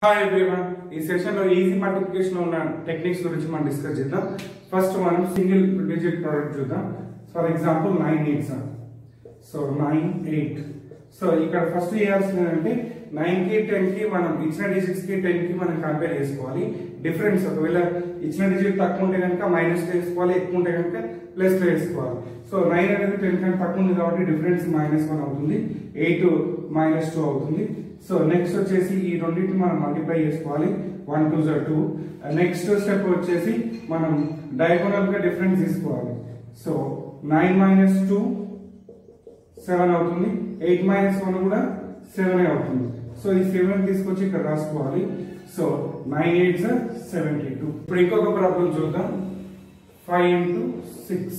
hi everyone ఈ session లో easy multiplication ఉన్న టెక్నిక్స్ గురించి మనం డిస్కస్ చేద్దాం ఫస్ట్ మనం సింగిల్ డిజిట్ ప్రోడక్ట్ చూద్దాం for example nine eight sir so nine eight so ఇక్కడ ఫస్ట్ చేయాల్సింది ఏంటంటే నైన్ కి టెన్ కి మనం ఇచ్చిన డిజిట్స్ కి టెన్ కి మనం కంపేర్ చేసుకోవాలి డిఫరెన్స్ ఒకవేళ ఇచ్చిన డిజిట్ తక్కువ ఉంటే కనుక మైనస్ వేసుకోవాలి ఎక్కువ ఉంటే కనుక ప్లస్ వేసుకోవాలి సో నైన్ అనేది టెన్ కంటే తక్కువ ఉంది కాబట్టి డిఫరెన్స్ మైనస్ వన్ అవుతుంది ఎయిట్ మైనస్ టూ అవుతుంది సో నెక్స్ట్ వచ్చేసి ఈ రెండింటిని మనం మల్టిప్లై చేసుకోవాలి వన్ టూ జర్ టూ నెక్స్ట్ స్టెప్ వచ్చేసి మనం డయాగోనల్ గా డిఫరెన్స్ తీసుకోవాలి so nine minus two seven అవుతుంది ఎయిట్ మైనస్ వన్ కూడా సెవెన్ అవుతుంది సో ఈ సెవెన్ తీసుకొచ్చి ఇక్కడ రాసుకోవాలి so nine eight seventy two ఇప్పుడు ఇంకొక ప్రాబ్లం చూద్దాం five into six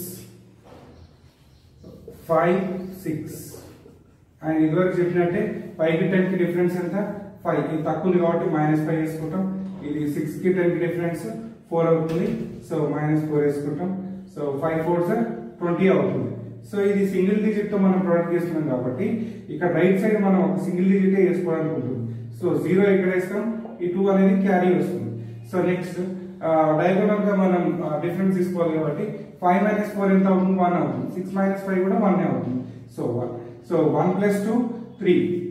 five six and ఇదివరకు చెప్పినట్టే ఫైవ్ కి టెన్ కి డిఫరెన్స్ ఎంత ఫైవ్ ఇది తక్కువ ఉంది కాబట్టి మైనస్ ఫైవ్ వేసుకుంటాం ఇది సిక్స్ కి టెన్ కి డిఫరెన్స్ ఫోర్ అవుతుంది సో మైనస్ ఫోర్ వేసుకుంటాం so five four sir twenty అవుతుంది సో ఇది సింగిల్ డిజిట్ తో మనం ప్రొడక్ట్ చేస్తున్నాం కాబట్టి ఇక్కడ రైట్ సైడ్ మనం ఒక సింగిల్ డిజిటే వేసుకోవడానికి ఉంటుంది సో జీరో ఇక్కడ వేస్తాం ఈ టూ అనేది క్యారీ వస్తుంది సో నెక్స్ట్ డయాగోనల్ గా మనం డిఫరెన్స్ తీసుకోవాలి కాబట్టి ఫైవ్ మైనస్ ఫోర్ ఎంత అవుతుంది వన్ అవుతుంది సిక్స్ మైనస్ ఫైవ్ కూడా వన్ అవుతుంది so one so one plus two three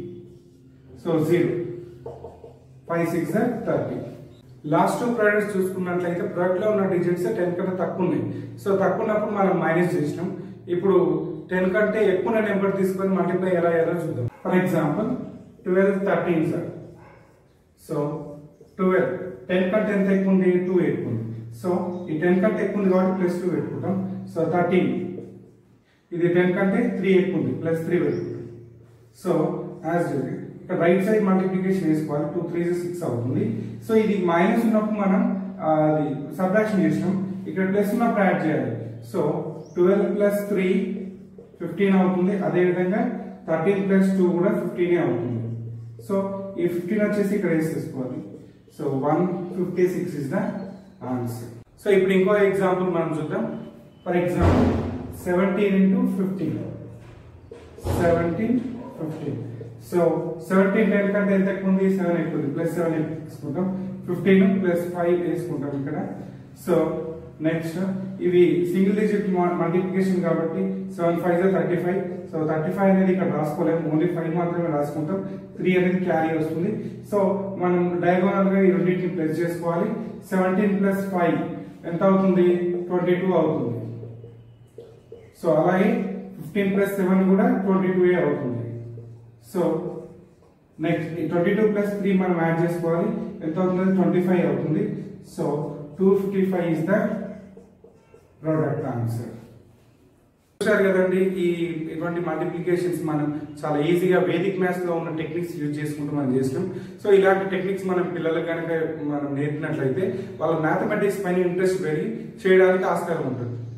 so zero five six thirty last two products చూసుకున్నట్లయితే ప్రోడక్ట్ లో ఉన్న డిజిట్స్ టెన్ కన్నా తక్కువ ఉన్నాయి సో తక్కువ ఉన్నప్పుడు మనం మైనస్ చేసినాం ఇప్పుడు టెన్ కంటే ఎక్కువ నెంబర్ తీసుకొని మల్టిప్లై ఎలా ఎలా చూద్దాం for example twelve thirteen sir so twelve ten కంటే ఎంత ఎక్కువ ఉంది టూ ఎక్కువ ఉంది సో ఈ టెన్ కంటే ఎక్కువ ఉంది కాబట్టి ప్లస్ టూ పెట్టుకుంటాం సో థర్టీన్ ఇది టెన్ కంటే త్రీ ఎక్కువ ఉంది ప్లస్ త్రీ పెట్టుకుంటాం సో యాజ్ ఇక్కడ రైట్ సైడ్ మల్టిప్లికేషన్ వేసుకోవాలి టూ త్రీ సిక్స్ అవుతుంది సో ఇది మైనస్ ఉన్నప్పుడు మనం ఆ, అది సబ్ట్రాక్షన్ చేసినాం ఇక్కడ ప్లస్ ఉన్నప్పుడు యాడ్ చేయాలి so twelve plus three fifteen అవుతుంది అదేవిధంగా థర్టీన్ ప్లస్ టూ కూడా ఫిఫ్టీనే అవుతుంది సో ఈ ఫిఫ్టీన్ వచ్చేసి ఇక్కడ వేసేసుకోవాలి so one fifty six is the answer so ఇప్పుడు ఇంకో ఎగ్జాంపుల్ మనం చూద్దాం for example seventeen into fifteen seventeen fifteen so seventeen ten కంటే ఎంత ఎక్కువ ఉంది సెవెన్ ఎక్కువ ఉంది ప్లస్ సెవెన్ తీసుకుంటాం ఫిఫ్టీన్ ప్లస్ ఫైవ్ వేసుకుంటాం ఇక్కడ సో నెక్స్ట్ ఇవి సింగిల్ డిజిట్ మల్టిప్లికేషన్ కాబట్టి seven five thirty five so thirty five అనేది ఇక్కడ రాసుకోలేము ఓన్లీ ఫైవ్ మాత్రమే రాసుకుంటాం త్రీ అనేది క్యారీ వస్తుంది సో మనం డయాగోనల్ గా ఈ రెండింటిని ప్లస్ చేసుకోవాలి సెవెంటీన్ ప్లస్ ఫైవ్ ఎంత అవుతుంది ట్వంటీ టూ అవుతుంది సో అలాగే ఫిఫ్టీన్ ప్లస్ సెవెన్ కూడా ట్వంటీ టూ అవుతుంది so next twenty two plus three మనం యాడ్ చేసుకోవాలి ఎంత అవుతుంది ట్వంటీ ఫైవ్ అవుతుంది so two fifty five is the product answer చూశారు కదండి ఈ ఇటువంటి మల్టిప్లికేషన్స్ మనం చాలా ఈజీగా వేదిక్ మ్యాథ్స్ లో ఉన్న టెక్నిక్స్ యూజ్ చేసుకుంటూ మనం చేసినాం సో ఇలాంటి టెక్నిక్స్ మనం పిల్లలకు కనుక మనం నేర్పినట్లయితే వాళ్ళ మ్యాథమెటిక్స్ పైన ఇంట్రెస్ట్ పెరిగి చేయడానికి ఆస్కారం ఉంటుంది